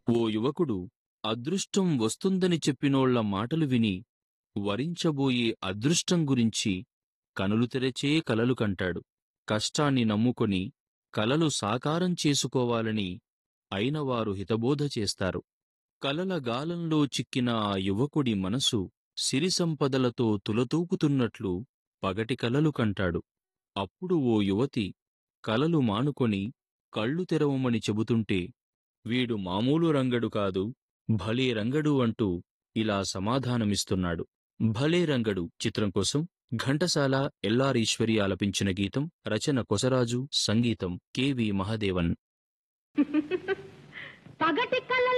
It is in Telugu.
ఓ యువకుడు అదృష్టం వస్తుందని చెప్పినోళ్ల మాటలు విని వరించబోయే అదృష్టం గురించి కనులు తెరచే కలలు కంటాడు కష్టాన్ని నమ్ముకొని కలలు సాకారం చేసుకోవాలని అయినవారు హితబోధ చేస్తారు కలల గాలంలో చిక్కిన ఆ యువకుడి మనసు సిరి సంపదలతో తులతూపుతున్నట్లు పగటి కలలు కంటాడు అప్పుడు ఓ యువతి కలలు మానుకొని కళ్ళు తెరవమని చెబుతుంటే వీడు మామూలు రంగడు కాదు భలే రంగడు అంటూ ఇలా సమాధానమిస్తున్నాడు భలే రంగడు చిత్రం కోసం ఘంటసాల ఎల్లార్ ఈశ్వరి ఆలపించిన గీతం రచన కొసరాజు సంగీతం కెవి మహదేవన్ పగటి కలలు